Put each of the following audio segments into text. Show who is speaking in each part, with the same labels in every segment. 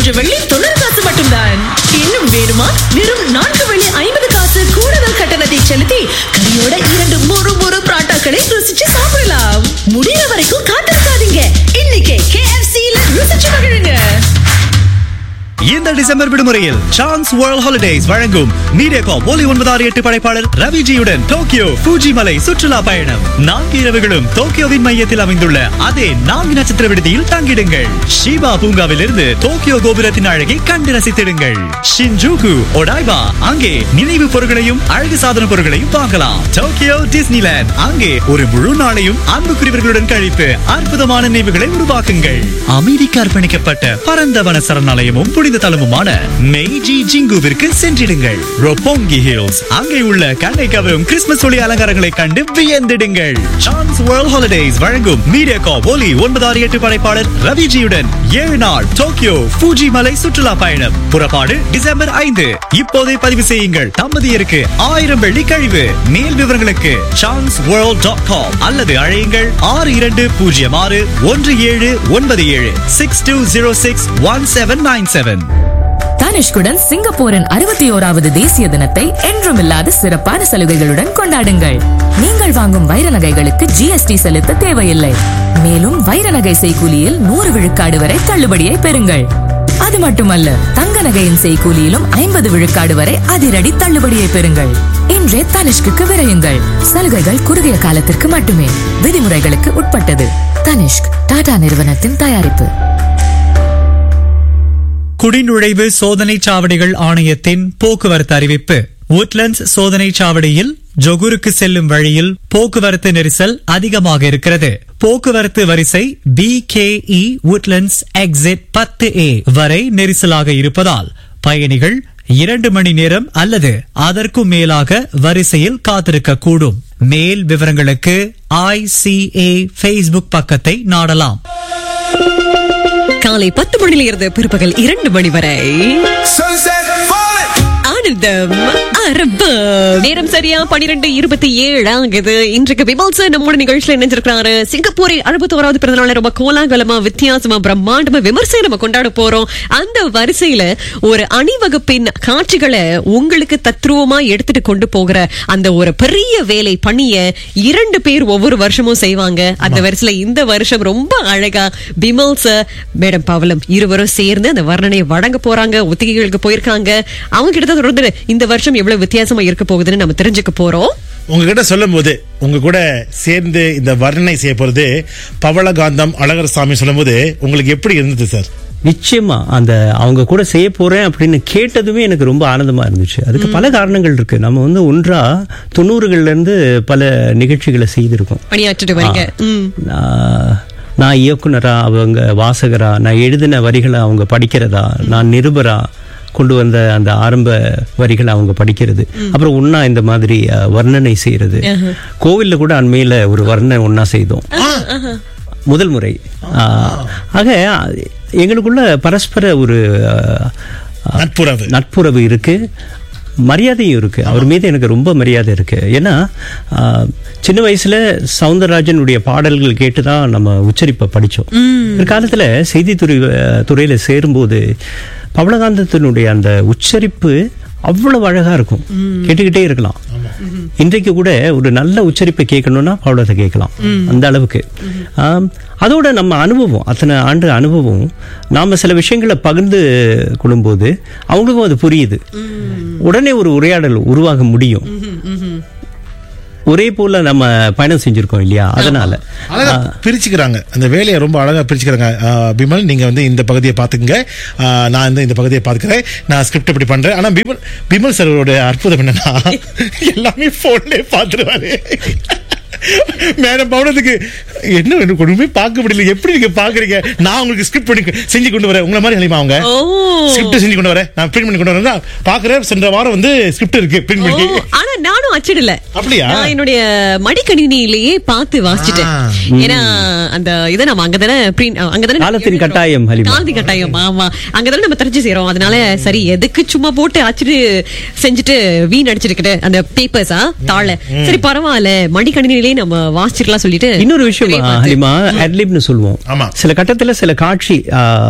Speaker 1: மூன்று வெள்ளி தொண்ணூறு காசு மட்டும்தான் இன்னும் வேணுமா வெறும் நான்கு வெள்ளி ஐம்பது காசு கூடுதல் கட்டணத்தை செலுத்தி கறியோட இரண்டு முறு முறு பராட்டாக்களை ருசிச்சு சாப்பிடலாம் முடியற வரைக்கும் காத்திருக்காதீங்க இன்னைக்கே கேஎஃப்சியில ருசிச்சு மகிழுங்க
Speaker 2: இந்த டிசம்பர் விடுமுறையில் சான்ஸ் வேர்ல்ட் ஹாலிடேஸ் வழங்கும் மீடியாகா ஒலி ஒன்பதாறு எட்டு படைப்பாளர் ரவிஜியுடன் டோக்கியோ ஃபூஜி மலை சுற்றுலா பயணம் நான்கு இரவுகளும் டோக்கியோவின் மையத்தில் அமைந்துள்ள அதே நான்கு நட்சத்திர விடுதியில் தங்கிடுங்கள் ஷிபா பூங்காவிலிருந்து டோக்கியோ கோபுரத்தின் அழகை கண்டு ரசித்திடுங்கள் ஷின்ஜூகு ஒடாய்பா அங்கே நினைவு பொருட்களையும் அழகு சாதன பொருட்களையும் வாங்கலாம் டோக்கியோ டிஸ்னிலேண்ட் அங்கே ஒரு முழு நாளையும் அன்புக்குரியவர்களுடன் கழித்து அற்புதமான நினைவுகளை உருவாக்குங்கள் அமைதிக்கு அர்ப்பணிக்கப்பட்ட பரந்த வன சரணாலயமும் புனித தலமுமான மெய்ஜி ஜிங்குவிற்கு சென்றிடுங்கள் ரொப்போங்கி ஹில்ஸ் அங்கே உள்ள கண்ணை கவரும் கிறிஸ்துமஸ் ஒளி அலங்காரங்களை கண்டு வியந்திடுங்கள் சான்ஸ் வேர்ல்ட் ஹாலிடேஸ் வழங்கும் மீடியாகா ஒலி ஒன்பதாறு எட்டு படைப்பாளர் ரவிஜியுடன் ஏழு நாள் டோக்கியோ ஃபூஜி மலை சுற்றுலா பயணம் புறப்பாடு டிசம்பர் ஐந்து இப்போதே பதிவு செய்யுங்கள் தம்பதியருக்கு ஆயிரம் வெள்ளி கழிவு மேல் விவரங்களுக்கு சான்ஸ் வேர்ல்ட் டாட் காம் அல்லது அழையுங்கள் ஆறு இரண்டு பூஜ்ஜியம் ஆறு ஒன்று ஏழு ஒன்பது ஏழு six two zero six one seven nine seven
Speaker 3: தனிஷ்குடன் சிங்கப்பூரின் அறுபத்தி ஓராவது தேசிய தினத்தை என்றுமில்லாத சிறப்பான சலுகைகளுடன் கொண்டாடுங்கள் நீங்கள் வாங்கும் வைர நகைகளுக்கு ஜிஎஸ்டி செலுத்த தேவையில்லை மேலும் வைர நகை செய்கூலியில் நூறு விழுக்காடு வரை தள்ளுபடியை பெறுங்கள் அது மட்டுமல்ல தங்க நகையின் செய்கூலியிலும் ஐம்பது விழுக்காடு வரை அதிரடி தள்ளுபடியை பெறுங்கள் இன்றே தனிஷ்குக்கு விரையுங்கள் சலுகைகள் குறுகிய காலத்திற்கு மட்டுமே விதிமுறைகளுக்கு உட்பட்டது தனிஷ்க் டாடா நிறுவனத்தின் தயாரிப்பு
Speaker 2: குடிநுழைவு சோதனை சாவடிகள் ஆணையத்தின் போக்குவரத்து அறிவிப்பு உட்லண்ட்ஸ் சோதனை சாவடியில் ஜொகூருக்கு செல்லும் வழியில் போக்குவரத்து நெரிசல் அதிகமாக இருக்கிறது போக்குவரத்து வரிசை B K E Woodlands exit பத்து ஏ வரை நெரிசலாக இருப்பதால் பயணிகள் இரண்டு மணி நேரம் அல்லது அதற்கும் மேலாக வரிசையில் காத்திருக்க கூடும் மேல் விவரங்களுக்கு ஐசிஏ ஃபேஸ்புக் பக்கத்தை நாடலாம்
Speaker 4: காலை பத்து மணியில இருந்து பிற்பகல் இரண்டு மணி வரை
Speaker 5: Sunset falling.
Speaker 4: ஆனந்தம் அரபம் நேரம் சரியா பன்னிரெண்டு இருபத்தி ஏழு ஆகுது இன்றைக்கு விமல் சார் நம்மோட நிகழ்ச்சியில இணைஞ்சிருக்கிறாரு சிங்கப்பூரில் அறுபத்தோராவது பிறந்த நாளை ரொம்ப கோலாகலமா வித்தியாசமா பிரம்மாண்டமா விமர்சனம் நம்ம கொண்டாட போறோம் அந்த வரிசையில ஒரு அணிவகுப்பின் காட்சிகளை உங்களுக்கு தத்ரூபமா எடுத்துட்டு கொண்டு போகிற அந்த ஒரு பெரிய வேலை பணிய இரண்டு பேர் ஒவ்வொரு வருஷமும் செய்வாங்க அந்த வரிசையில இந்த வருஷம் ரொம்ப அழகா பிமல் சார் மேடம் பவலம் இருவரும் சேர்ந்து அந்த வர்ணனை வழங்க போறாங்க ஒத்திகைகளுக்கு போயிருக்காங்க அவங்க கிட்ட தான் தொடர்ந்து இந்த வருஷம் எவ்வளவு வித்தியாசமா இருக்க போகுதுன்னு நம்ம தெரிஞ்சுக்க போறோம்
Speaker 6: உங்ககிட்ட சொல்லும் போது உங்க கூட சேர்ந்து இந்த வர்ணனை செய்ய போறது பவளகாந்தம் அழகர் சாமி சொல்லும்போது உங்களுக்கு எப்படி இருந்தது சார்
Speaker 7: நிச்சயமா அந்த அவங்க கூட செய்ய போறேன் அப்படின்னு கேட்டதுமே எனக்கு ரொம்ப ஆனந்தமா இருந்துச்சு அதுக்கு பல காரணங்கள் இருக்கு நம்ம வந்து ஒன்றா தொண்ணூறுகள்ல இருந்து பல நிகழ்ச்சிகளை செய்திருக்கோம்
Speaker 4: பணியாற்றிட்டு வரீங்க ம்.
Speaker 7: நான் நான் இயக்குனரா அவங்க வாசகரா நான் எழுதின வரிகளை அவங்க படிக்கிறதா நான் நிருபரா கொண்டு வந்த அந்த ஆரம்ப வரிகளை அவங்க படிக்கிறது அப்புறம் ஒன்னா இந்த மாதிரி அஹ், வர்ணனை செய்யறது கோவில்ல கூட அண்மையில ஒரு வர்ணனை ஒன்னா செய்தோம் முதல் முறை ஆஹ், ஆக எங்களுக்குள்ள பரஸ்பர ஒரு ஆஹ்,
Speaker 6: நட்புறவு
Speaker 7: நட்புறவு இருக்கு மரியாதையும் இருக்கு அவர் மீது எனக்கு ரொம்ப மரியாதை இருக்கு ஏன்னா ஆஹ், சின்ன வயசுல சவுந்தரராஜனுடைய பாடல்கள் கேட்டு தான் நம்ம உச்சரிப்பை படிச்சோம் பிற்காலத்துல செய்தித்துறை அஹ், துறையில சேரும்போது பவளகாந்தத்தினுடைய அந்த உச்சரிப்பு அவ்வளவு அழகா இருக்கும் கேட்டுக்கிட்டே இருக்கலாம் இன்றைக்கு கூட ஒரு நல்ல உச்சரிப்பை கேட்கணும்னா பவளத்தை கேட்கலாம் அந்த அளவுக்கு ஆம், அதோட நம்ம அனுபவம் அத்தனை ஆண்டு அனுபவம் நாம சில விஷயங்களை பகிர்ந்து கொள்ளும்போது அவங்களுக்கும் அது புரியுது உடனே ஒரு உரையாடல் உருவாக முடியும் ஒரே போல நம்ம பயணம் செஞ்சிருக்கோம் இல்லையா அதனால
Speaker 6: அழகா பிரிச்சுக்கிறாங்க அந்த வேலையை ரொம்ப அழகா பிரிச்சுக்கிறாங்க ஆஹ், பிமல் நீங்க வந்து இந்த பகுதியை பாத்துக்கங்க ஆஹ், நான் வந்து இந்த பகுதியை பாத்துக்கிறேன் நான் ஸ்கிரிப்ட் இப்படி பண்றேன் ஆனா பிமல் பிமல் சாரோட அற்புதம் என்னன்னா எல்லாமே போன்லயே பாத்துருவாரு மேடம் பவுனத்துக்கு என்ன எனக்கு ஒண்ணுமே பார்க்க முடியல எப்படி நீங்க பாக்குறீங்க நான் உங்களுக்கு ஸ்கிரிப்ட் பண்ணி செஞ்சு கொண்டு வரேன் உங்களை மாதிரி ஹலிமா அவங்க
Speaker 4: ஓ
Speaker 6: ஸ்கிரிப்ட் செஞ்சு கொண்டு வரேன் நான் பிரிண்ட் பண்ணி கொண்டு வரேன் பாக்குறேன் சென்ற வாரம் வந்து ஸ்கிரிப்ட் இருக்கு பிரிண்ட்
Speaker 4: ஓ,
Speaker 6: பண்ணி
Speaker 4: ஆனா நானும் அச்சிடல
Speaker 6: அப்படியா?
Speaker 4: நான் என்னுடைய மடிக்கணினியிலேயே பார்த்து வாசிச்சுட்டேன்
Speaker 6: ஆ.
Speaker 4: ஏன்னா அந்த இதை நம்ம அங்கதானே print- அங்கதானே
Speaker 7: காலத்தின் கட்டாயம், ஹலிமா.
Speaker 4: காலத்தின் கட்டாயம் ஆமா அங்கதானே நம்ம தெரிஞ்சு செய்யறோம் அதனால சரி எதுக்கு சும்மா போட்டு அச்சிட்டு செஞ்சுட்டு வீண் அடிச்சிருக்கிட்டு அந்த பேப்பர்ஸா தாழ சரி பரவாயில்ல மடிக்கணினிலேயே நம்ம வாசிச்சிருக்கலாம் சொல்லிட்டு
Speaker 7: இன்னொரு விஷயம்
Speaker 4: வெளியே பார்த்து.
Speaker 7: ஹலிமா அட்லிப்னு சொல்லுவோம்
Speaker 6: ஆமா.
Speaker 7: சில கட்டத்துல சில காட்சி ஆ,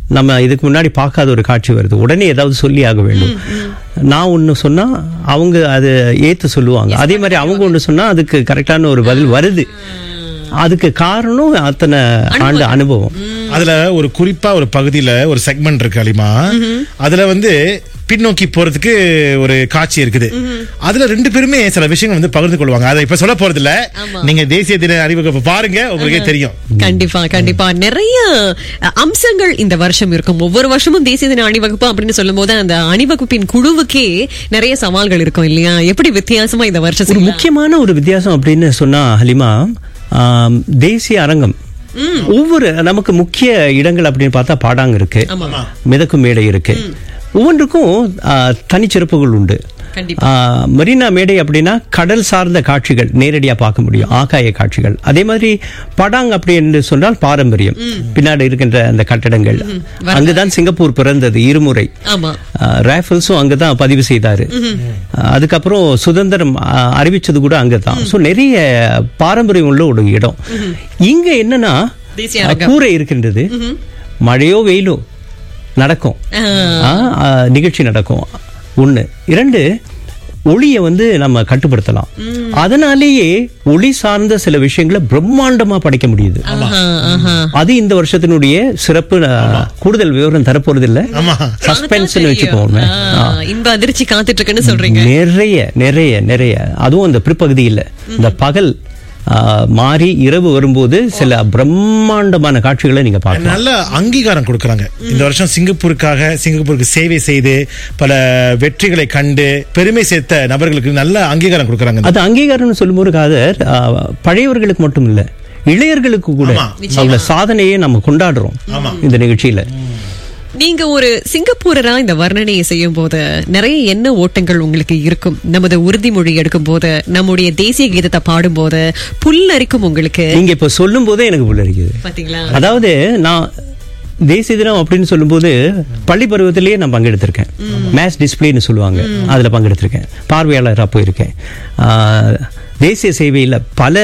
Speaker 7: நம்ம இதுக்கு முன்னாடி பார்க்காத ஒரு காட்சி வருது உடனே ஏதாவது சொல்லி ஆக வேண்டும் நான் ஒன்னு சொன்னா அவங்க அதை ஏத்து சொல்லுவாங்க அதே மாதிரி அவங்க ஒன்னு சொன்னா அதுக்கு கரெக்டான ஒரு பதில் வருது அதுக்கு காரணம் அத்தனை ஆண்டு அனுபவம்
Speaker 6: அதுல ஒரு குறிப்பா ஒரு பகுதியில ஒரு செக்மெண்ட் இருக்கு அலிமா அதுல வந்து பின்னோக்கி போறதுக்கு ஒரு காட்சி இருக்குது அதுல ரெண்டு பேருமே சில விஷயங்கள் வந்து பகிர்ந்து கொள்வாங்க அதை இப்ப சொல்ல போறது இல்ல நீங்க தேசிய தின அறிவிப்பு பாருங்க உங்களுக்கே தெரியும்
Speaker 4: கண்டிப்பா கண்டிப்பா நிறைய அஹ், அம்சங்கள் இந்த வருஷம் இருக்கும் ஒவ்வொரு வருஷமும் தேசிய தின அணிவகுப்பு அப்படின்னு சொல்லும் போது அந்த அணிவகுப்பின் குழுவுக்கே நிறைய சவால்கள் இருக்கும் இல்லையா எப்படி வித்தியாசமா இந்த வருஷம்
Speaker 7: ஒரு
Speaker 4: செய்யலாம்?
Speaker 7: முக்கியமான ஒரு வித்தியாசம் அப்படின்னு சொன்னா ஹலிமா ஆம், தேசிய அரங்கம் ஒவ்வொரு நமக்கு முக்கிய இடங்கள் அப்படின்னு பார்த்தா பாடாங்க இருக்கு
Speaker 4: ஆமா.
Speaker 7: மிதக்கும் மேடை இருக்கு ஒவ்வொன்றுக்கும் ஆ, தனிச்சிறப்புகள் உண்டு
Speaker 4: கண்டிப்பா.
Speaker 7: ஆ, மெரினா மேடை அப்படின்னா கடல் சார்ந்த காட்சிகள் நேரடியா பார்க்க முடியும் ஆகாய காட்சிகள் அதே மாதிரி படாங் அப்படி என்று சொன்னால் பாரம்பரியம் பின்னாடி இருக்கின்ற அந்த கட்டடங்கள் அங்குதான் சிங்கப்பூர் பிறந்தது இருமுறை
Speaker 4: ஆமா
Speaker 7: ரேஃபல்ஸும் அங்கதான் பதிவு செய்தாரு அஹ் அதுக்கப்புறம் சுதந்திரம் அஹ், அறிவிச்சது கூட அங்கதான் சோ நிறைய பாரம்பரியம் உள்ள ஒரு இடம் இங்க என்னன்னா
Speaker 4: தேசிய
Speaker 7: அஹ்,
Speaker 4: அரங்கம்.
Speaker 7: கூரை இருக்கின்றது மழையோ வெயிலோ நடக்கும் அஹ், அஹ், நிகழ்ச்சி நடக்கும் ஒண்ணு இரண்டு ஒளியை வந்து நம்ம கட்டுப்படுத்தலாம் அதனாலேயே ஒளி சார்ந்த சில விஷயங்களை பிரம்மாண்டமா படைக்க முடியுது
Speaker 4: ஆஹா, ஆஹா.
Speaker 7: அது இந்த வருஷத்தினுடைய சிறப்பு நான் கூடுதல் விவரம் தரப்போறது இல்ல
Speaker 6: ஆமா
Speaker 7: சஸ்பென்ஸ்
Speaker 4: தெரியும்.
Speaker 7: வச்சுக்கோங்க
Speaker 4: ஆ, இன்ப அதிர்ச்சி காத்துட்டு இருக்குன்னு சொல்றீங்க
Speaker 7: நிறைய நிறைய நிறைய அதுவும் அந்த பிற்பகுதியில் இந்த பகல் ஆ, மாறி இரவு வரும்போது சில பிரம்மாண்டமான காட்சிகளை நீங்க பார்க்கலாம்
Speaker 6: நல்ல அங்கீகாரம் கொடுக்கறாங்க இந்த வருஷம் சிங்கப்பூருக்காக சிங்கப்பூருக்கு சேவை செய்து பல வெற்றிகளை கண்டு பெருமை சேர்த்த நபர்களுக்கு நல்ல அங்கீகாரம் கொடுக்கறாங்க
Speaker 7: அது அங்கீகாரம்னு சொல்லும்போது காதர் ஆ, பழையவர்களுக்கு மட்டும் இல்ல இளையர்களுக்கு கூட
Speaker 6: ஆமா.
Speaker 7: அவங்க சாதனையை நம்ம கொண்டாடுறோம் இந்த நிகழ்ச்சியில
Speaker 4: நீங்க ஒரு சிங்கப்பூரரா இந்த வர்ணனையை செய்யும் போது நிறைய எண்ண ஓட்டங்கள் உங்களுக்கு இருக்கும் நமது உறுதிமொழி எடுக்கும் போது நம்முடைய தேசிய கீதத்தை பாடும் போது புல்லரிக்கும் உங்களுக்கு
Speaker 7: நீங்க இப்ப சொல்லும் போதே எனக்கு புல்லரிக்குது
Speaker 4: பாத்தீங்களா
Speaker 7: அதாவது நான் தேசிய தினம் அப்படின்னு சொல்லும்போது பள்ளி பருவத்திலேயே நான் பங்கெடுத்திருக்கேன் மேத்ஸ் டிஸ்பிளேன்னு சொல்லுவாங்க அதுல பங்கெடுத்திருக்கேன் பார்வையாளராக போயிருக்கேன் ஆஹ், தேசிய சேவையில் பல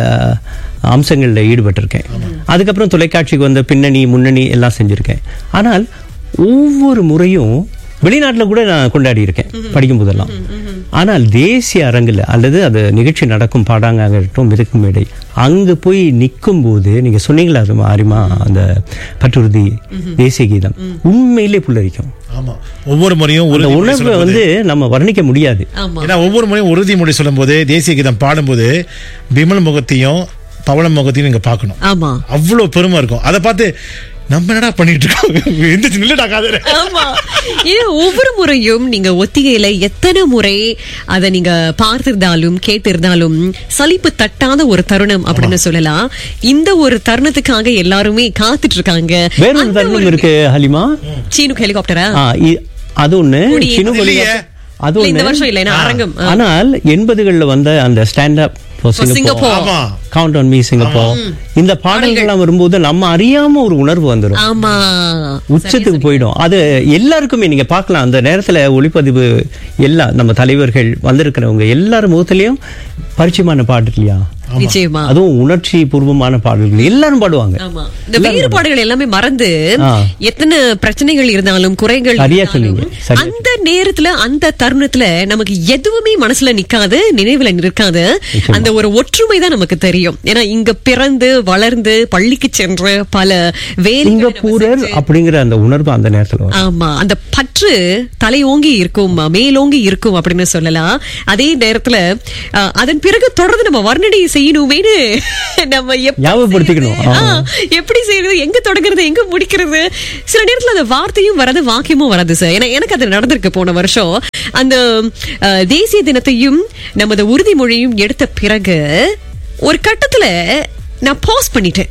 Speaker 7: அம்சங்கள்ல ஈடுபட்டிருக்கேன் அதுக்கப்புறம் தொலைக்காட்சிக்கு வந்த பின்னணி முன்னணி எல்லாம் செஞ்சிருக்கேன் ஆனால் ஒவ்வொரு முறையும் வெளிநாட்டுல கூட நான் கொண்டாடி இருக்கேன் படிக்கும் போதெல்லாம் ஆனால் தேசிய அரங்கில் அல்லது அது நிகழ்ச்சி நடக்கும் பாடாங்கட்டும் மிதக்கும் மேடை அங்க போய் நிற்கும் போது நீங்க சொன்னீங்களா அது ஆரிமா அந்த பற்றுறுதி தேசிய கீதம் உண்மையிலே புல்லரிக்கும்
Speaker 6: ஆமா ஒவ்வொரு முறையும்
Speaker 7: அந்த
Speaker 6: உறுதிமொழி
Speaker 7: உணர்வை
Speaker 6: சொல்லும்போது-
Speaker 7: வந்து நம்ம வர்ணிக்க முடியாது
Speaker 4: ஆமா
Speaker 6: ஏன்னா ஒவ்வொரு முறையும் உறுதிமொழி சொல்லும்போது தேசிய கீதம் பாடும்போது பிமல் முகத்தையும் பவளம் முகத்தையும் நீங்க பார்க்கணும்
Speaker 4: ஆமா
Speaker 6: அவ்வளவு பெருமை இருக்கும் அதை பார்த்து நம்ம என்னடா பண்ணிட்டு இருக்கோம் எந்திரிச்சு நில்லுடா காதல
Speaker 4: ஆமா ஏன் ஒவ்வொரு முறையும் நீங்க ஒத்திகையில எத்தனை முறை அதை நீங்க பார்த்திருந்தாலும் கேட்டிருந்தாலும் சலிப்பு தட்டாத ஒரு தருணம் அப்படின்னு சொல்லலாம் இந்த ஒரு தருணத்துக்காக எல்லாருமே காத்துட்டு இருக்காங்க
Speaker 7: வேறொரு
Speaker 4: அந்த
Speaker 7: தருணம்
Speaker 4: ஒரு-
Speaker 7: இருக்கு ஹலிமா
Speaker 4: சீனுக் ஹெலிகாப்டரா
Speaker 7: ஆ, இ- அது ஒண்ணு
Speaker 4: கொடி.
Speaker 7: சின்ன
Speaker 6: இல்லையே.
Speaker 7: அது
Speaker 4: இல்ல, இந்த
Speaker 7: ஒண்ணு
Speaker 4: வருஷம் இல்ல ஏன்னா அரங்கம் ஆ.
Speaker 7: ஆனால் எண்பதுகள்ல வந்த அந்த ஸ்டாண்ட் அப்
Speaker 4: For Singapore.
Speaker 6: ஆமா
Speaker 7: கவுண்ட் ஆன் மீ சிங்கப்பூர் இந்த பாடல்கள்லாம் வரும்போது நம்ம அறியாம ஒரு உணர்வு வந்துடும்
Speaker 4: ஆமா
Speaker 7: உச்சத்துக்கு போயிடும் அது எல்லாருக்குமே நீங்க பார்க்கலாம் அந்த நேரத்துல ஒளிப்பதிவு எல்லா நம்ம தலைவர்கள் வந்திருக்கிறவங்க எல்லாரும் முகத்திலையும் பரிச்சயமான பாட்டு இல்லையா
Speaker 4: நிச்சயமா
Speaker 7: அதுவும் உணர்ச்சி பூர்வமான பாடல்கள் எல்லாரும் பாடுவாங்க
Speaker 4: ஆமா இந்த வேறுபாடுகள் எல்லாமே மறந்து
Speaker 7: ஆ.
Speaker 4: எத்தனை பிரச்சனைகள் இருந்தாலும் குறைகள்
Speaker 7: சரியா
Speaker 4: இருந்தாலும்,
Speaker 7: சொன்னீங்க. சரியா
Speaker 4: அந்த நேரத்துல அந்த தருணத்துல நமக்கு எதுவுமே மனசுல நிக்காது நினைவுல நிற்காது அந்த ஒரு ஒற்றுமை தான் நமக்கு தெரியும் ஏன்னா இங்க பிறந்து வளர்ந்து பள்ளிக்கு சென்று பல வேலைகளை நம்ம
Speaker 7: சிங்கப்பூரர்
Speaker 4: செஞ்சு-
Speaker 7: அப்படிங்கிற அந்த உணர்வு அந்த நேரத்துல வரும்
Speaker 4: ஆமா அந்த பற்று தலையோங்கி இருக்கும் மேலோங்கி இருக்கும் அப்படின்னு சொல்லலாம் அதே நேரத்துல அஹ், அதன் பிறகு தொடர்ந்து நம்ம வர்ணனை செய்யணுமேனு நம்ம எப்படி
Speaker 7: ஞாபகப்படுத்திக்கணும்.
Speaker 4: செய்யறது? ஆ, எப்படி செய்யறது எங்க தொடங்குறது எங்க முடிக்கிறது சில நேரத்துல அந்த வார்த்தையும் வராது வாக்கியமும் வராது சார் ஏன்னா எனக்கு அது நடந்திருக்கு போன வருஷம் அந்த அஹ், தேசிய தினத்தையும் நமது உறுதிமொழியும் எடுத்த பிறகு ஒரு கட்டத்துல நான் பாஸ் பண்ணிட்டேன்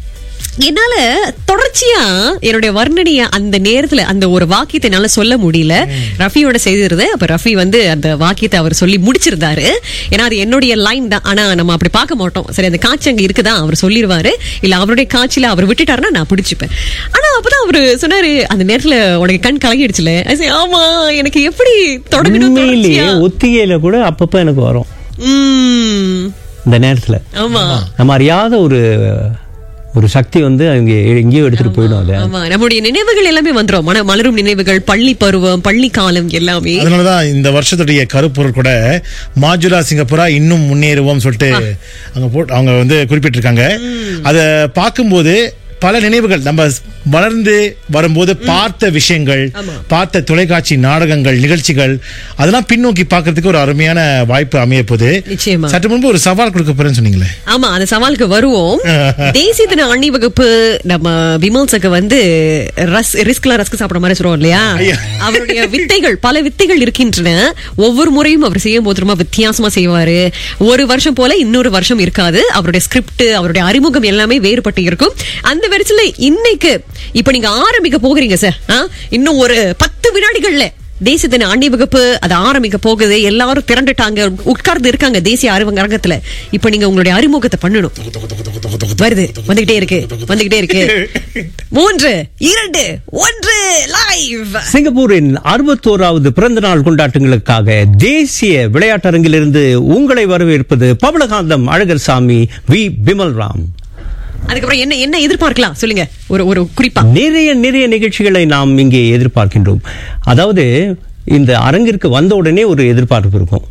Speaker 4: என்னால தொடர்ச்சியா என்னுடைய வர்ணனைய அந்த நேரத்துல அந்த ஒரு வாக்கியத்தை என்னால சொல்ல முடியல ரஃபியோட செய்திருது அப்ப ரஃபி வந்து அந்த வாக்கியத்தை அவர் சொல்லி முடிச்சிருந்தாரு ஏன்னா அது என்னுடைய லைன் தான் ஆனா நம்ம அப்படி பார்க்க மாட்டோம் சரி அந்த காட்சி அங்க இருக்குதா அவர் சொல்லிருவாரு இல்ல அவருடைய காட்சியில அவர் விட்டுட்டாருன்னா நான் பிடிச்சுப்பேன் ஆனா அப்பதான் அவரு சொன்னாரு அந்த நேரத்துல உனக்கு கண் கலங்கிடுச்சுல I said, ஆமா எனக்கு எப்படி தொடங்கணும்
Speaker 7: உண்மையிலேயே
Speaker 4: தொடர்ச்சியா?
Speaker 7: ஒத்திகையில கூட அப்பப்ப எனக்கு வரும்
Speaker 4: உம்
Speaker 7: இந்த நேரத்துல
Speaker 4: ஆமா
Speaker 7: நம்ம அறியாத ஒரு ஒரு சக்தி வந்து அங்க எங்கேயோ எடுத்துட்டு போயிடும் அதை
Speaker 4: ஆமா நம்முடைய நினைவுகள் எல்லாமே வந்துரும் மன மலரும் நினைவுகள் பள்ளி பருவம் பள்ளி காலம் எல்லாமே
Speaker 6: அதனாலதான் இந்த வருஷத்துடைய கருப்பொருள் கூட மாஜுலா சிங்கப்பூரா இன்னும் முன்னேறுவோம் சொல்லிட்டு அங்க போட்டு அவங்க வந்து குறிப்பிட்டிருக்காங்க அத பார்க்கும்போது பல நினைவுகள் நம்ம வளர்ந்து வரும்போது பார்த்த விஷயங்கள் பார்த்த தொலைக்காட்சி நாடகங்கள் நிகழ்ச்சிகள் அதெல்லாம் பின்னோக்கி பார்க்கிறதுக்கு ஒரு அருமையான வாய்ப்பு அமைய போகுது
Speaker 4: நிச்சயமா.
Speaker 6: சற்று முன்பு ஒரு சவால் கொடுக்க போறேன்னு சொன்னீங்களே
Speaker 4: ஆமா அந்த சவாலுக்கு வருவோம் தேசிய தின அணிவகுப்பு நம்ம விமல்ஸுக்கு வந்து ரஸ் ரிஸ்க்ல ரஸ்க் சாப்பிட மாதிரி சொல்றோம் இல்லையா
Speaker 6: ஐயா.
Speaker 4: அவருடைய வித்தைகள் பல வித்தைகள் இருக்கின்றன ஒவ்வொரு முறையும் அவர் செய்யும் போது ரொம்ப வித்தியாசமா செய்வாரு ஒரு வருஷம் போல இன்னொரு வருஷம் இருக்காது அவருடைய ஸ்கிரிப்ட் அவருடைய அறிமுகம் எல்லாமே வேறுபட்டு இருக்கும் அந்த வரிசையில இன்னைக்கு இப்ப நீங்க ஆரம்பிக்க போகிறீங்க சார் ஆ? இன்னும் ஒரு பத்து வினாடிகள்ல தேசிய தின அணிவகுப்பு அது ஆரம்பிக்க போகுது எல்லாரும் திரண்டுட்டாங்க உட்கார்ந்து இருக்காங்க தேசிய அரங்கத்துல இப்ப நீங்க உங்களுடைய அறிமுகத்தை பண்ணணும் வருது வந்துகிட்டே இருக்கு வந்துகிட்டே இருக்கு மூன்று இரண்டு ஒன்று லைவ்
Speaker 7: சிங்கப்பூரின் அறுபத்தோராவது பிறந்த நாள் கொண்டாட்டங்களுக்காக தேசிய விளையாட்டரங்கிலிருந்து உங்களை வரவேற்பது பவளகாந்தம் அழகர் சாமி வி பிமல் ராம்
Speaker 4: அதுக்கப்புறம் என்ன என்ன எதிர்பார்க்கலாம் சொல்லுங்க ஒரு ஒரு குறிப்பா
Speaker 7: நிறைய நிறைய நிகழ்ச்சிகளை நாம் இங்கே எதிர்பார்க்கின்றோம் அதாவது இந்த அரங்கிற்கு வந்த உடனே ஒரு எதிர்பார்ப்பு இருக்கும்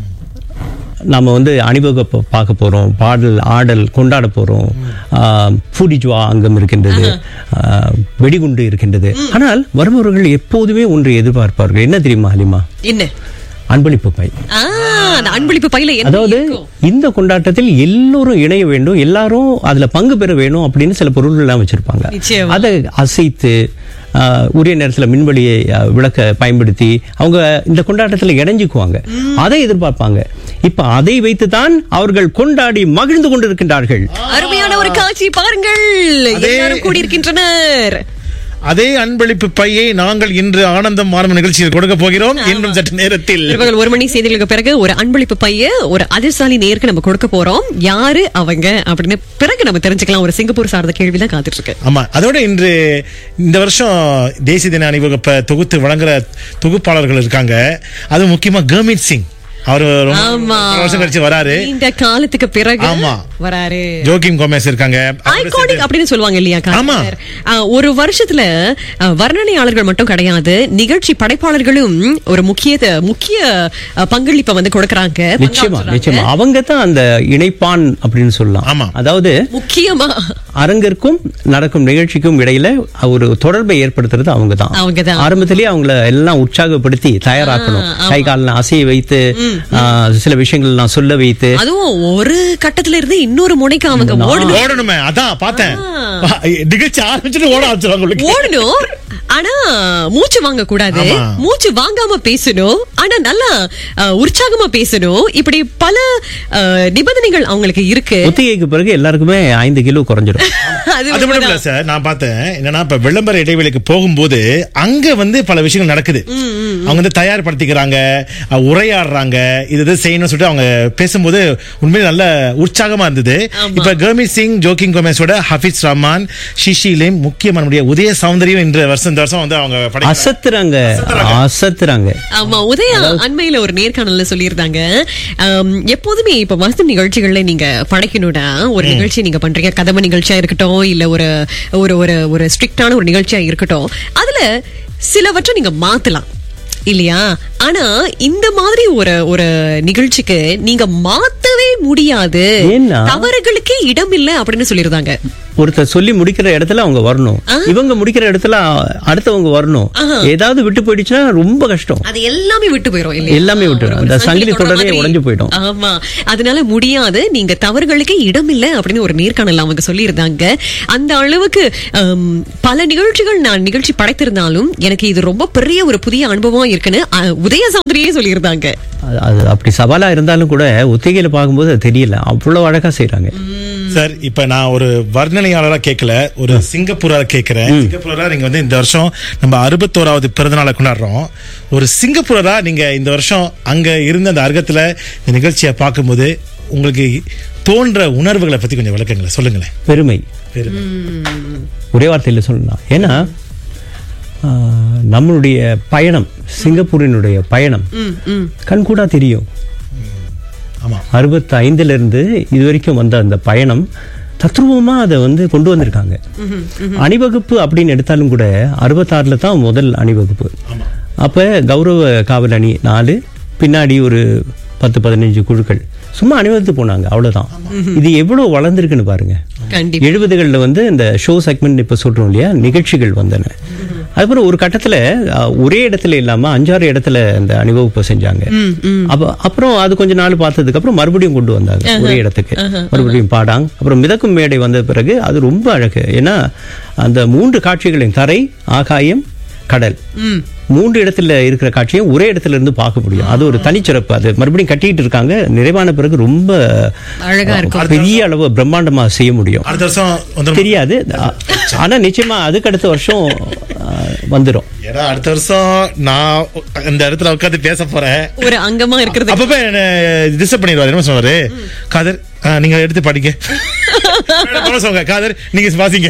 Speaker 7: நாம வந்து அணிவகுப்பை பார்க்க போறோம் பாடல் ஆடல் கொண்டாட போறோம் ஃபுடிஜுவா அங்கம் இருக்கின்றது ஆ, வெடிகுண்டு இருக்கின்றது ஆனால் வருபவர்கள் எப்போதுமே ஒன்று எதிர்பார்ப்பார்கள் என்ன தெரியுமா ஹலிமா
Speaker 4: என்ன
Speaker 7: அன்பளிப்பு பை
Speaker 4: ஆ, அந்த அன்பளிப்பு பையில என்ன
Speaker 7: அதாவது
Speaker 4: இருக்கும்?
Speaker 7: இந்த கொண்டாட்டத்தில் எல்லோரும் இணைய வேண்டும் எல்லாரும் அதுல பங்கு பெற வேணும் அப்படின்னு சில பொருள்கள் எல்லாம் வச்சிருப்பாங்க
Speaker 4: நிச்சயமா.
Speaker 7: அதை அசைத்து ஆஹ், உரிய நேரத்துல மின்வெளியை ஆஹ், விளக்க பயன்படுத்தி அவங்க இந்த கொண்டாட்டத்துல இணைஞ்சுக்குவாங்க அதை எதிர்பார்ப்பாங்க இப்ப அதை வைத்துதான் அவர்கள் கொண்டாடி மகிழ்ந்து கொண்டிருக்கின்றார்கள்
Speaker 4: அருமையான ஒரு காட்சி பாருங்கள்
Speaker 6: அதே-
Speaker 4: எல்லாரும் கூடியிருக்கின்றனர்
Speaker 6: அதே அன்பளிப்பு பையை நாங்கள் இன்று ஆனந்தம் ஆரம்ப நிகழ்ச்சியில் கொடுக்க போகிறோம் இன்னும் சற்று நேரத்தில்
Speaker 4: பிற்பகல் ஒரு மணி செய்திகளுக்கு பிறகு ஒரு அன்பளிப்பு பைய ஒரு அதிர்ஷ்டாலி நேருக்கு நம்ம கொடுக்க போறோம் யாரு அவங்க அப்படின்னு பிறகு நம்ம தெரிஞ்சுக்கலாம் ஒரு சிங்கப்பூர் சார்ந்த கேள்விதான் காத்துட்டு இருக்கு
Speaker 6: ஆமா அதோட இன்று இந்த வருஷம் தேசிய தின அணிவகுப்பை தொகுத்து வழங்குற தொகுப்பாளர்கள் இருக்காங்க அது முக்கியமா கர்மீத் சிங் அவர் ரொம்ப
Speaker 4: ஆமா
Speaker 6: பல வருஷம் கழிச்சு வராரு
Speaker 4: இந்த காலத்துக்கு பிறகு
Speaker 6: ஆமா.
Speaker 4: வராரு
Speaker 6: ஜோகிம் கோமேஸ் இருக்காங்க அவரோட
Speaker 4: ஐகானிக்
Speaker 6: சேர்த்து-
Speaker 4: அப்படின்னு சொல்லுவாங்க இல்லையா
Speaker 6: ஆமா.
Speaker 4: காதலர்? ஆ, ஒரு வருஷத்துல ஆ, வர்ணனையாளர்கள் மட்டும் கிடையாது நிகழ்ச்சி படைப்பாளர்களும் ஒரு முக்கிய முக்கிய ஆ, பங்களிப்பை வந்து கொடுக்கறாங்க
Speaker 7: நிச்சயமா
Speaker 4: பங்காற்றுறாங்க.
Speaker 7: நிச்சயமா அவங்க தான் அந்த இணைப்பான் அப்படின்னு சொல்லலாம்
Speaker 6: ஆமா.
Speaker 7: அதாவது
Speaker 4: முக்கியமா
Speaker 7: அரங்கிற்கும் நடக்கும் நிகழ்ச்சிக்கும் இடையில ஒரு தொடர்பை ஏற்படுத்துறது அவங்க தான்
Speaker 4: அவங்கதான்.
Speaker 7: ஆரம்பத்திலேயே அவங்கள எல்லாம் உற்சாகப்படுத்தி தயாராக்கணும்
Speaker 4: ஆ, ஆமா.
Speaker 7: கை காலில் அசைய வைத்து ஆ, சில விஷயங்கள் நான் சொல்ல வைத்து
Speaker 4: அதுவும் ஒரு கட்டத்துல இருந்து இன்னொரு முனைக்கு அவங்க ஓடணும்
Speaker 6: ஓடணுமே அதான் பார்த்தேன் நிகழ்ச்சி ஆரம்பிச்சுட்டு ஓட ஆரம்பிச்சிருவாங்க உங்களுக்கு
Speaker 4: ஓடணும் ஆனா மூச்சு வாங்க கூடாது
Speaker 6: ஆமா.
Speaker 4: மூச்சு வாங்காம பேசணும் ஆனா நல்லா அஹ், உற்சாகமா பேசணும் இப்படி பல அஹ், நிபந்தனைகள் அவங்களுக்கு இருக்கு
Speaker 7: ஒத்திகைக்கு பிறகு எல்லாருக்குமே ஐந்து கிலோ குறைஞ்சிரும்
Speaker 4: அது
Speaker 6: அது மட்டும் இல்ல
Speaker 4: உண்மைதான்.
Speaker 6: சார் நான் பார்த்தேன் என்னன்னா இப்ப விளம்பர இடைவெளிக்கு போகும்போது அங்க வந்து பல விஷயங்கள் நடக்குது அவங்க வந்து தயார்படுத்திக்கிறாங்க அஹ், உரையாடுறாங்க இது இது செய்யணும்னு சொல்லிட்டு அவங்க பேசும்போது உண்மையிலே நல்ல உற்சாகமா இருந்தது இப்ப கர்மீத் சிங் ஜோகிங் கோமேஸோட ஹஃபீஸ் ரஹ்மான் ஷிஷி லிம் முக்கியமான நம்முடைய உதய சௌந்தரியம் இந்த வருஷம் இந்த வருஷம் வந்து அவங்க படைக்கிறாங்க.
Speaker 7: அசத்துறாங்க அசத்துறாங்க
Speaker 4: ஆமா உதயா அண்மையில ஒரு நேர்காணல்ல சொல்லியிருந்தாங்க ஆம், எப்போதுமே இப்ப வசந்த நிகழ்ச்சிகள்ல நீங்க படைக்கணும்னா ஒரு நிகழ்ச்சி நீங்க பண்றீங்க கதம்ப நிகழ்ச்சியா இருக்கட்டும் இல்ல ஒரு ஒரு ஒரு ஒரு ஸ்ட்ரிக்டான ஒரு நிகழ்ச்சியா இருக்கட்டும் அதுல சிலவற்றை நீங்க மாத்தலாம் இல்லையா ஆனா இந்த மாதிரி ஒரு ஒரு நிகழ்ச்சிக்கு நீங்க மாத்தவே முடியாது
Speaker 7: ஏன்னா?
Speaker 4: தவறுகளுக்கே இடம் இல்ல அப்படின்னு சொல்லிருந்தாங்க
Speaker 7: ஒருத்தர் சொல்லி முடிக்கிற இடத்துல அவங்க வரணும் இவங்க முடிக்கிற இடத்துல அடுத்தவங்க வரணும் ஏதாவது விட்டு போயிடுச்சுன்னா ரொம்ப கஷ்டம்
Speaker 4: அது எல்லாமே விட்டு போயிரும் இல்லையா
Speaker 7: எல்லாமே விட்டு
Speaker 4: ஒரு-
Speaker 7: போயிரும்.
Speaker 4: ஒரு
Speaker 7: அந்த சங்கிலி
Speaker 4: தொடர்
Speaker 7: தொடரே
Speaker 4: மாதிரி.
Speaker 7: உடைஞ்சு போயிடும்.
Speaker 4: ஆமா அதனால முடியாது நீங்க தவறுகளுக்கே இடம் இல்ல அப்படின்னு ஒரு நேர்காணல் அவங்க சொல்லியிருந்தாங்க அந்த அளவுக்கு ஹம், பல நிகழ்ச்சிகள் நான் நிகழ்ச்சி படைத்திருந்தாலும் எனக்கு இது ரொம்ப பெரிய ஒரு புதிய அனுபவம் இருக்குன்னு அஹ், உதய சௌந்தரியே சொல்லியிருந்தாங்க
Speaker 7: அது- அது அப்படி சவாலா இருந்தாலும் கூட ஒத்திகையில பார்க்கும்போது அது தெரியல அவ்வளவு அழகா செய்றாங்க
Speaker 6: சார் இப்ப நான் ஒரு வர்ணனையாளரா கேட்கல ஒரு சிங்கப்பூரா கேட்கிறேன் சிங்கப்பூரா நீங்க வந்து இந்த வருஷம் நம்ம அறுபத்தோராவது பிறந்த நாளை கொண்டாடுறோம் ஒரு சிங்கப்பூரரா நீங்க இந்த வருஷம் அங்க இருந்த அந்த அர்க்கத்துல இந்த நிகழ்ச்சியை பார்க்கும்போது உங்களுக்கு தோன்ற உணர்வுகளை பத்தி கொஞ்சம் விளக்குங்களேன் சொல்லுங்களேன்
Speaker 7: பெருமை
Speaker 6: பெருமை.
Speaker 7: ஒரே வார்த்தையில சொல்லலாம் ஏன்னா ஆ, நம்மளுடைய பயணம் சிங்கப்பூரினுடைய பயணம் கண்கூடா தெரியும்
Speaker 6: ஆமா
Speaker 7: அறுபத்தி ஐந்துல இருந்து இது வரைக்கும் வந்த அந்த பயணம் தத்ரூபமா அதை வந்து கொண்டு வந்திருக்காங்க அணிவகுப்பு அப்படின்னு எடுத்தாலும் கூட அறுபத்தாறுல தான் முதல் அணிவகுப்பு அப்ப கௌரவ காவல் அணி நாலு பின்னாடி ஒரு பத்து பதினஞ்சு குழுக்கள் சும்மா அணிவகுத்து போனாங்க அவ்வளவுதான் இது எவ்வளவு வளர்ந்துருக்குன்னு பாருங்க
Speaker 4: கண்டிப்பா
Speaker 7: எழுபதுகளில் வந்து இந்த ஷோ செக்மெண்ட் இப்போ சொல்றோம் இல்லையா நிகழ்ச்சிகள் வந்தன அதுக்கப்புறம் ஒரு கட்டத்துல அஹ், ஒரே இடத்துல இல்லாம அஞ்சாறு இடத்துல இந்த அணிவகுப்பு செஞ்சாங்க அப்ப அப்புறம் அது கொஞ்ச நாள் பார்த்ததுக்கு அப்புறம் மறுபடியும் கொண்டு வந்தாங்க ஒரே இடத்துக்கு மறுபடியும் பாடாங் அப்புறம் மிதக்கும் மேடை வந்த பிறகு அது ரொம்ப அழகு ஏன்னா அந்த மூன்று காட்சிகளின் தரை ஆகாயம் கடல் மூன்று இடத்துல இருக்கிற காட்சியை ஒரே இடத்துல இருந்து பார்க்க முடியும் அது ஒரு தனிச்சிறப்பு அது மறுபடியும் கட்டிட்டு இருக்காங்க நிறைவான பிறகு ரொம்ப
Speaker 4: அழகா இருக்கும்.
Speaker 7: பெரிய அளவு பிரம்மாண்டமா செய்ய முடியும்
Speaker 6: அடுத்த வருஷம் வந்துடும்
Speaker 7: தெரியாது அ- ஆனா நிச்சயமா அதுக்கு அடுத்த வருஷம் அ, வந்துரும்
Speaker 6: ஏன்னா அடுத்த வருஷம் நான் இந்த இடத்துல உட்காந்து பேச போறேன்
Speaker 4: ஒரு அங்கமா இருக்கிறது
Speaker 6: அப்பப்ப என்ன டிஸ்டர்ப் பண்ணிடுவாரு என்ன சொல்லுவாரு காதர் ஆ, நீங்க எடுத்து படிங்க மேடம் சொல்லுங்க காதர் நீங்க வாசிங்க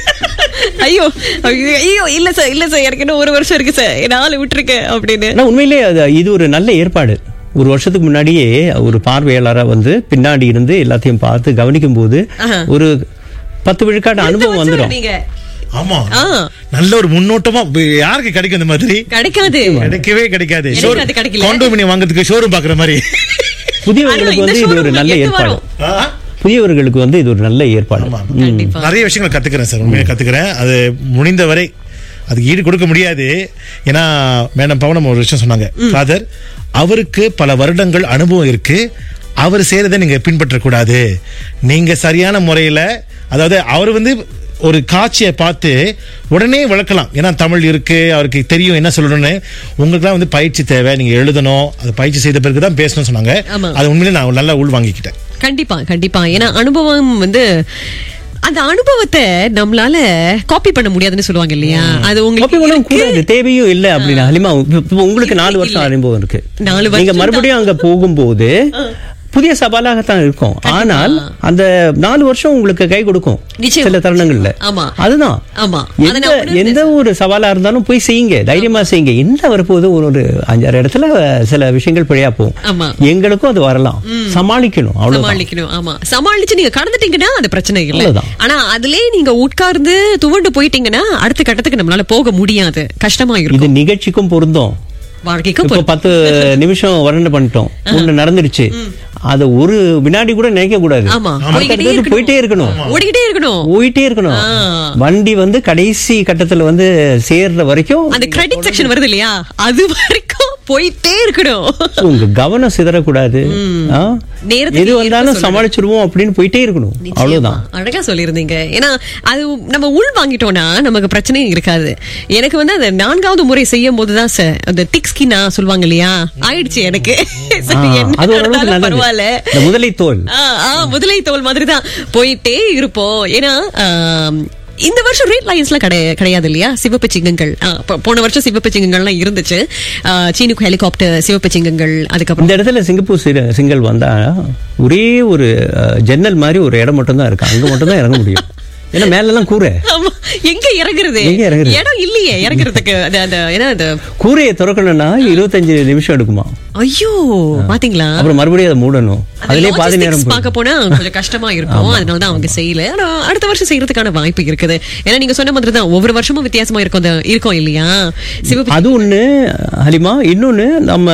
Speaker 4: ஐயோ ஐயோ, ஐயோ இல்ல சார் இல்ல சார் எனக்கு இன்னும் ஒரு வருஷம் இருக்கு சார் நாலு விட்டுருக்கேன் அப்படின்னு
Speaker 7: ஆனா உண்மையிலேயே அது இது ஒரு நல்ல ஏற்பாடு ஒரு வருஷத்துக்கு முன்னாடியே ஒரு பார்வையாளரா வந்து பின்னாடி இருந்து எல்லாத்தையும் பார்த்து கவனிக்கும் போது ஒரு பத்து விழுக்காடு அனுபவம் வந்துடும்
Speaker 4: நீங்க
Speaker 6: ஆமா
Speaker 4: ஆ.
Speaker 6: நல்ல ஒரு முன்னோட்டமா யாருக்கு கிடைக்கும் இந்த மாதிரி
Speaker 4: கிடைக்காது
Speaker 6: கிடைக்கவே கிடைக்காது
Speaker 4: எனக்கு அது கிடைக்கல.
Speaker 6: காண்டோமினியம் வாங்குறதுக்கு ஷோரூம் பாக்குற மாதிரி
Speaker 7: புதியவர்களுக்கு
Speaker 4: ஆனா,
Speaker 7: வந்து
Speaker 4: இந்த
Speaker 7: இது ஒரு
Speaker 4: showroom
Speaker 7: நல்ல
Speaker 4: எங்க
Speaker 7: ஏற்பாடு
Speaker 4: வரும்?
Speaker 6: ஆ?
Speaker 7: புதியவர்களுக்கு வந்து இது ஒரு நல்ல ஏற்பாடு
Speaker 4: கண்டிப்பா
Speaker 6: நிறைய விஷயங்கள் கத்துக்கிறேன் சார் உண்மையாக கத்துக்கிறேன் அது முடிந்த வரை அதுக்கு ஈடு கொடுக்க முடியாது ஏன்னா மேடம் பவனம் ஒரு விஷயம் சொன்னாங்க ஃபாதர் அவருக்கு பல வருடங்கள் அனுபவம் இருக்கு அவர் செய்யறதை நீங்க பின்பற்றக்கூடாது நீங்க சரியான முறையில அதாவது அவர் வந்து ஒரு காட்சியை பார்த்து உடனே விளக்கலாம் ஏன்னா தமிழ் இருக்கு அவருக்கு தெரியும் என்ன சொல்லணும்னு உங்களுக்குலாம் வந்து பயிற்சி தேவை நீங்க எழுதணும் அது பயிற்சி செய்த பிறகு தான் பேசணும்னு சொன்னாங்க
Speaker 4: ஆமா.
Speaker 6: அது உண்மையிலே நான் நல்லா உள் வாங்கிக்கிட்டேன்
Speaker 4: கண்டிப்பா கண்டிப்பா ஏன்னா அனுபவம் வந்து அந்த அனுபவத்தை நம்மளால காப்பி பண்ண முடியாதுன்னு சொல்லுவாங்க இல்லையா அது
Speaker 7: காப்பி
Speaker 4: உங்களுக்கு
Speaker 7: பண்ணவும்
Speaker 4: இருக்கு.
Speaker 7: கூடாது தேவையும் இல்ல அப்படின்னா ஹலிமா இப்ப உங்களுக்கு நாலு
Speaker 4: இல்ல.
Speaker 7: வருஷம் அனுபவம் இருக்கு
Speaker 4: நாலு
Speaker 7: நீங்க
Speaker 4: வருஷம்
Speaker 7: மறுபடியும் அங்க போகும்போது புதிய சவாலாகத்தான் இருக்கும் ஆனால் அந்த நாலு வருஷம் உங்களுக்கு கை கொடுக்கும்
Speaker 4: நிச்சயமா.
Speaker 7: சில தருணங்கள்ல
Speaker 4: ஆமா.
Speaker 7: அதுதான்
Speaker 4: ஆமா. அதை
Speaker 7: எந்த
Speaker 4: நான் உணர்ந்தேன்.
Speaker 7: எந்த ஒரு சவாலா இருந்தாலும் போய் செய்யுங்க தைரியமா செய்யுங்க என்ன வரப்போகுது ஒரு ஒரு அஞ்சாறு இடத்துல சில விஷயங்கள் பிழையா
Speaker 4: ஆமா.
Speaker 7: போகும் எங்களுக்கும் அது வரலாம் சமாளிக்கணும் அவ்வளவுதான்
Speaker 4: சமாளிக்கணும் ஆமா சமாளிச்சு நீங்க கடந்துட்டீங்கன்னா அது பிரச்சனை இல்ல
Speaker 7: அவ்வளவுதான்.
Speaker 4: ஆனா அதுலயே நீங்க உட்கார்ந்து துவண்டு போயிட்டீங்கன்னா அடுத்த கட்டத்துக்கு நம்மளால போக முடியாது கஷ்டமா
Speaker 7: இது
Speaker 4: இருக்கும்
Speaker 7: நிகழ்ச்சிக்கும் பொருந்தும்
Speaker 4: வாழ்க்கைக்கும்
Speaker 7: இப்போ
Speaker 4: பொறுத்து.
Speaker 7: பத்து நிமிஷம் வறண்டு பண்ணிட்டோம் ஒண்ணு நடந்துருச்சு அத ஒரு வினாடி கூட நினைக்க கூடாது
Speaker 4: ஆமா
Speaker 7: அடுத்தடுத்து
Speaker 4: போய்கிட்டே
Speaker 7: போயிட்டே இருக்கணும்
Speaker 4: ஓடிக்கிட்டே இருக்கணும்
Speaker 7: போயிட்டே இருக்கணும்
Speaker 4: ஆ.
Speaker 7: வண்டி வந்து கடைசி கட்டத்துல வந்து சேர்ற வரைக்கும்
Speaker 4: அந்த கிரெடிட் செக்ஷன் வருது இல்லையா அது வரைக்கும் போயிட்டே இருக்கணும்
Speaker 7: உங்க கவனம் சிதறக்கூடாது ஆ?
Speaker 4: நேரத்துக்கு
Speaker 7: எது
Speaker 4: ஏற்ப
Speaker 7: வந்தாலும்
Speaker 4: சொல்லணும்.
Speaker 7: சமாளிச்சிருவோம் அப்படின்னு போயிட்டே இருக்கணும்
Speaker 4: நிச்சயமா.
Speaker 7: அவ்வளவுதான்
Speaker 4: அழகா சொல்லியிருந்தீங்க ஏன்னா அது நம்ம உள் வாங்கிட்டோம்னா நமக்கு பிரச்சனையும் இருக்காது எனக்கு வந்து அந்த நான்காவது முறை செய்யும் போதுதான் சார் அந்த திக் ஸ்கின்னா சொல்லுவாங்க இல்லையா ஆயிடுச்சு எனக்கு சரி,
Speaker 7: ஆ,
Speaker 4: என்ன
Speaker 7: அது ஓரளவுக்கு
Speaker 4: நடந்தாலும்
Speaker 7: நல்லது
Speaker 4: பரவாயில்ல
Speaker 7: இந்த முதலை தோல்
Speaker 4: ஆ, ஆ, முதலை தோல் மாதிரி தான் போயிட்டே இருப்போம் ஏன்னா ஆம், இந்த வருஷம் ரேட் லைன்ஸ்லாம் கிடையாது கிடையாது இல்லையா சிவப்பு சிங்கங்கள் ஆ, போ- போன வருஷம் சிவப்பு சிங்கங்கள்லாம் இருந்துச்சு ஆ, சீனுக்கு ஹெலிகாப்டர் சிவப்பு சிங்கங்கள் அதுக்கப்புறம்
Speaker 7: இந்த இடத்துல சிங்கப்பூர் சி- சிங்கல் வந்தா ஒரே ஒரு அஹ், ஜன்னல் மாதிரி ஒரு இடம் மட்டும் தான் இருக்கு அங்க மட்டும் தான் இறங்க முடியும் ஏன்னா மேல எல்லாம் கூரை
Speaker 4: ஆமா, எங்க இறங்குறது
Speaker 7: எங்க இறங்குறது?
Speaker 4: இடம் இல்லையே இறங்குறதுக்கு அது அந்த ஏன்னா அந்த
Speaker 7: கூரையை திறக்கணும்னா இருபத்தஞ்சு நிமிஷம் எடுக்குமா
Speaker 4: ஐயோ பாத்தீங்களா
Speaker 7: அப்புறம் மறுபடியும் அதை மூடணும்
Speaker 4: அந்த
Speaker 7: அதுலயே பாதி
Speaker 4: logistics
Speaker 7: நேரம் போயிடும்.
Speaker 4: பார்க்க போனா கொஞ்சம் கஷ்டமா இருக்கும் அதனால தான் அவங்க செய்யல ஆனா அடுத்த வருஷம் செய்யறதுக்கான வாய்ப்பு இருக்குது ஏன்னா நீங்க சொன்ன மாதிரி தான் ஒவ்வொரு வருஷமும் வித்தியாசமா இருக்கும் அந்த- இருக்கும் இல்லையா சிவப்பு
Speaker 7: அது ஒண்ணு ஹலிமா இன்னொன்னு நம்ம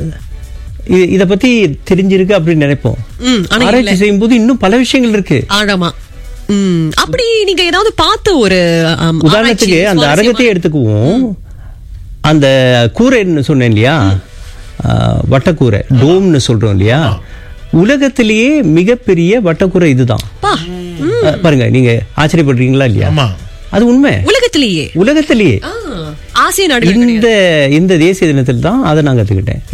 Speaker 7: இ- இத பத்தி தெரிஞ்சிருக்கு அப்படின்னு நினைப்போம்
Speaker 4: ம், ஆனா
Speaker 7: ஆராய்ச்சி
Speaker 4: இல்ல.
Speaker 7: செய்யும் போது இன்னும் பல விஷயங்கள் இருக்கு
Speaker 4: ஆழமா ம், அப்படி நீங்க ஏதாவது பார்த்த ஒரு ஆம்,
Speaker 7: உதாரணத்துக்கு
Speaker 4: ஆராய்ச்சி,
Speaker 7: அந்த அரங்கத்தை
Speaker 4: சுவாரஸ்யமான-
Speaker 7: எடுத்துக்குவோம் அந்த கூரைன்னு சொன்னேன் இல்லையா ஆஹ், வட்டக்கூரை டோம்னு சொல்றோம் இல்லையா உலகத்திலேயே மிகப்பெரிய வட்டக்கூரை இதுதான்
Speaker 4: பா,
Speaker 7: அஹ், பாருங்க நீங்க ஆச்சரியப்படுறீங்களா இல்லையா
Speaker 6: ஆமா
Speaker 7: அது உண்மை
Speaker 4: உலகத்திலேயே
Speaker 7: உலகத்திலேயே
Speaker 4: ஆ, ஆசிய நாடுகள்
Speaker 7: இந்த இந்த தேசிய தினத்தில் தான் அதை நான் கத்துக்கிட்டேன்